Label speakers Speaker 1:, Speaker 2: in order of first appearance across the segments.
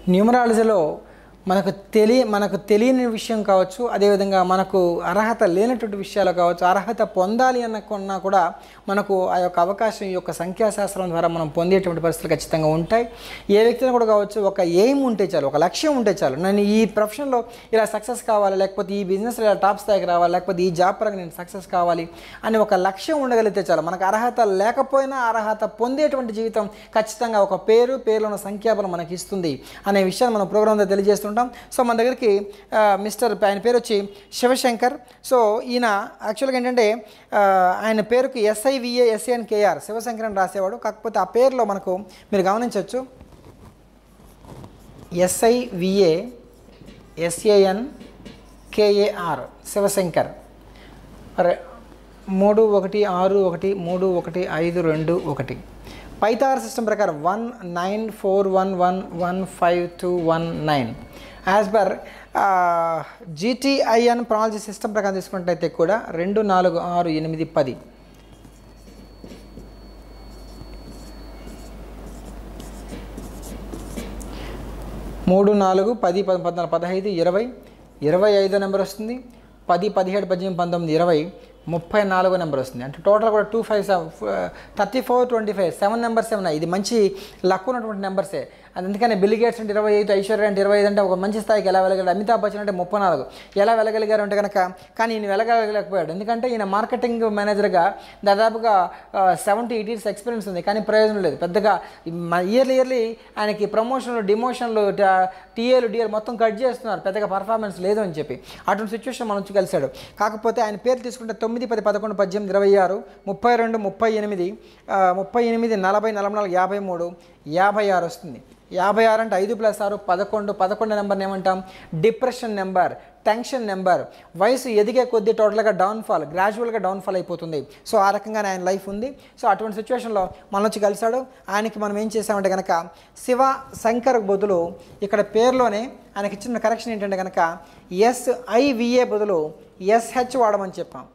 Speaker 1: న్యూమరాలజీలో మనకు తెలియ మనకు తెలియని విషయం కావచ్చు అదేవిధంగా మనకు అర్హత లేనటువంటి విషయాలు కావచ్చు అర్హత పొందాలి అన్నకున్నా కూడా మనకు ఆ యొక్క అవకాశం ఈ యొక్క సంఖ్యాశాస్త్రం ద్వారా మనం పొందేటువంటి పరిస్థితులు ఖచ్చితంగా ఉంటాయి ఏ వ్యక్తిని కూడా కావచ్చు ఒక ఎయిమ్ ఉంటే చాలు ఒక లక్ష్యం ఉంటే చాలు నేను ఈ ప్రొఫెషన్లో ఇలా సక్సెస్ కావాలి లేకపోతే ఈ బిజినెస్లో ఇలా టాప్ స్థాయికి రావాలి లేకపోతే ఈ జాబ్ పరంగా నేను సక్సెస్ కావాలి అని ఒక లక్ష్యం ఉండగలిగితే చాలు మనకు అర్హత లేకపోయినా అర్హత పొందేటువంటి జీవితం ఖచ్చితంగా ఒక పేరు పేరులో ఉన్న సంఖ్యాబలం మనకి ఇస్తుంది అనే విషయాన్ని మనం ప్రోగ్రాంలో తెలియజేస్తుంటాం సో మన దగ్గరికి ఆ, మిస్టర్ ఆయన పేరు వచ్చి శివశంకర్ సో ఈయన యాక్చువల్గా ఏంటంటే ఆ, ఆయన పేరుకి ఎస్ఐవిఏ ఎస్ఏఎన్ కేఆర్ శివశంకర్ అని రాసేవాడు కాకపోతే ఆ పేరులో మనకు మీరు గమనించవచ్చు ఎస్ఐవిఏ ఎస్ఏఎన్ కేఏఆర్ శివశంకర్ రె- మూడు ఒకటి ఆరు ఒకటి మూడు ఒకటి ఐదు రెండు ఒకటి పైతార్ సిస్టమ్ ప్రకారం one nine four one one one five two one nine as per GTIN ప్రాలజీ సిస్టమ్ ప్రకారం తీసుకున్నట్లయితే కూడా రెండు నాలుగు ఆరు ఎనిమిది పది మూడు నాలుగు పది పది పద్నాలుగు పదహైదు ఇరవై ఇరవై ఐదో నెంబర్ వస్తుంది పది పదిహేడు పద్దెనిమిది పంతొమ్మిది ఇరవై ముప్పై నాలుగో నెంబర్ వస్తుంది అంటే టోటల్ కూడా two five seven thirty four twenty five seven numbers ఉన్నాయి ఇది మంచి లక్ ఉన్నటువంటి నెంబర్సే అది అందుకని బిల్ గేట్స్ అంటే ఇరవై ఐదు ఐశ్వర్య అంటే ఇరవై ఐదు అంటే ఒక మంచి స్థాయికి ఎలా వెళ్ళగలడు అమితాబ్ బచ్చన్ అంటే ముప్పై నాలుగు ఎలా వెళ్ళగలిగారు అంటే కనుక కానీ ఈయన వెళ్ళగలగలేకపోయాడు ఎందుకంటే ఈయన మార్కెటింగ్ మేనేజర్గా దాదాపుగా సెవెంటీ ఎయిట్ ఇయర్స్ ఎక్స్పీరియన్స్ ఉంది కానీ ప్రయోజనం లేదు పెద్దగా ఇయర్లీ ఇయర్లీ ఆయనకి ప్రమోషన్లు డిమోషన్లు టీఏలు డిఏలు మొత్తం కట్ చేస్తున్నారు పెద్దగా పర్ఫార్మెన్స్ లేదు అని చెప్పి అటువంటి సిచ్యువేషన్ మనం వచ్చి కలిశాడు కాకపోతే ఆయన పేరు తీసుకుంటే తొమ్మిది పది పదకొండు పద్దెనిమిది ఇరవై ఆరు ముప్పై రెండు ముప్పై ఎనిమిది ఆ, ముప్పై ఎనిమిది నలభై నలభై నాలుగు యాభై మూడు యాభై ఆరు వస్తుంది యాభై ఆరు అంటే ఐదు ప్లస్ ఆరు పదకొండు పదకొండు నెంబర్ని ఏమంటాం డిప్రెషన్ నెంబర్ టెన్షన్ నెంబర్ వయసు ఎదిగే కొద్దీ టోటల్గా డౌన్ఫాల్ గ్రాడ్యువల్గా డౌన్ఫాల్ అయిపోతుంది సో ఆ రకంగానే ఆయన లైఫ్ ఉంది సో అటువంటి సిచ్యువేషన్లో మన వచ్చి కలిశాడు ఆయనకి మనం ఏం చేసామంటే కనుక శివ శంకర్ బదులు ఇక్కడ పేరులోనే ఆయనకి ఇచ్చిన కరెక్షన్ ఏంటంటే కనుక ఎస్ఐవిఏ బదులు ఎస్హెచ్ వాడమని చెప్పాం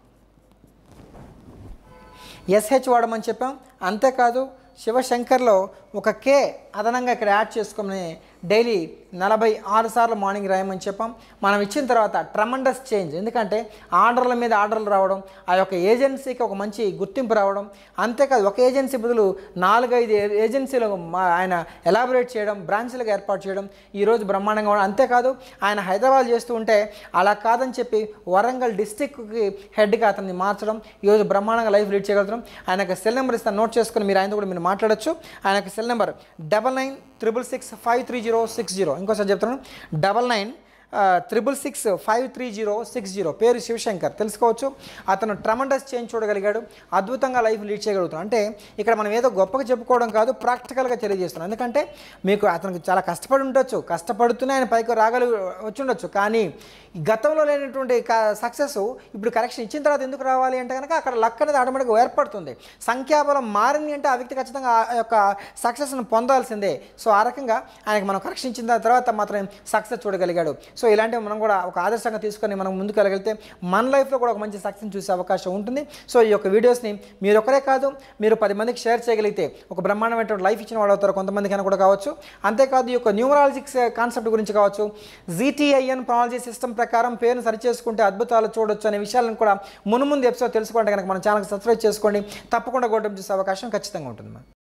Speaker 1: ఎస్హెచ్ వాడమని చెప్పాం అంతేకాదు శివశంకర్లో ఒక కే అదనంగా ఇక్కడ యాడ్ చేసుకుని డైలీ నలభై ఆరు సార్లు మార్నింగ్ రాయమని చెప్పాం మనం ఇచ్చిన తర్వాత ట్రమండస్ చేంజ్ ఎందుకంటే ఆర్డర్ల మీద ఆర్డర్లు రావడం ఆ యొక్క ఏజెన్సీకి ఒక మంచి గుర్తింపు రావడం అంతేకాదు ఒక ఏజెన్సీ బదులు నాలుగైదు ఏ- ఏజెన్సీలు మా- ఆయన ఎలాబొరేట్ చేయడం బ్రాంచ్లుగా ఏర్పాటు చేయడం ఈరోజు బ్రహ్మాండంగా ఉండడం అంతేకాదు ఆయన హైదరాబాద్ చేస్తూ ఉంటే అలా కాదని చెప్పి వరంగల్ డిస్టిక్కి హెడ్గా అతన్ని మార్చడం ఈరోజు బ్రహ్మాండంగా లైఫ్ లీడ్ చేయగలుగుతాం ఆయనకు సెల్ నెంబర్ ఇస్తాను నోట్ చేసుకుని మీరు ఆయనతో కూడా మీరు మాట్లాడచ్చు ఆయనకు cell number double nine triple six five three zero six zero ఇంకోసారి చెప్తున్నాను double nine triple six five three zero six zero పేరు శివశంకర్ తెలుసుకోవచ్చు అతను ట్రమండస్ చేంజ్ చూడగలిగాడు అద్భుతంగా లైఫ్ లీడ్ చేయగలుగుతున్నాడు అంటే ఇక్కడ మనం ఏదో గొప్పగా చెప్పుకోవడం కాదు ప్రాక్టికల్గా తెలియజేస్తున్నాం ఎందుకంటే మీకు అతనికి చాలా కష్టపడి ఉండొచ్చు కష్టపడుతూనే ఆయన పైకి రాగలి వచ్చి ఉండొచ్చు కానీ ఈ గతంలో లేనటువంటి సక్సెస్ ఇప్పుడు కరెక్షన్ ఇచ్చిన తర్వాత ఎందుకు రావాలి అంటే కనుక అక్కడ లక్ అనేది ఆటోమేటిక్గా ఏర్పడుతుంది సంఖ్యాబలం మారింది అంటే ఆ వ్యక్తి ఖచ్చితంగా ఆ యొక్క సక్సెస్ను పొందాల్సిందే సో ఆ రకంగా ఆయనకి మనం కరెక్షన్ ఇచ్చిన తర్వాత మాత్రం సక్సెస్ చూడగలిగాడు సో ఇలాంటివి మనం కూడా ఒక ఆదర్శంగా తీసుకొని మనం ముందుకు వెళ్ళగలిగితే మన లైఫ్లో కూడా ఒక మంచి సక్సెస్ చూసే అవకాశం ఉంటుంది సో ఈ యొక్క వీడియోస్ని మీరు ఒకరే కాదు మీరు పది మందికి షేర్ చేయగలిగితే ఒక బ్రహ్మాండమైనటువంటి లైఫ్ ఇచ్చిన వాళ్ళు అవుతారు కొంతమందికి అయినా కూడా కావచ్చు అంతేకాదు ఈ యొక్క న్యూమరాలజిక్స్ కాన్సెప్ట్ గురించి కావచ్చు జీటీఐఎన్ ప్రాలజీ సిస్టమ్ ప్రకారం పేరును సరిచేసుకుంటే అద్భుతాలు చూడొచ్చు అనే విషయాలను కూడా మునుముందు ఎపిసోడ్ తెలుసుకోండి కనుక మన ఛానల్కి సబ్స్క్రైబ్ చేసుకోండి తప్పకుండా గోటం చూసే అవకాశం ఖచ్చితంగా ఉంటుంది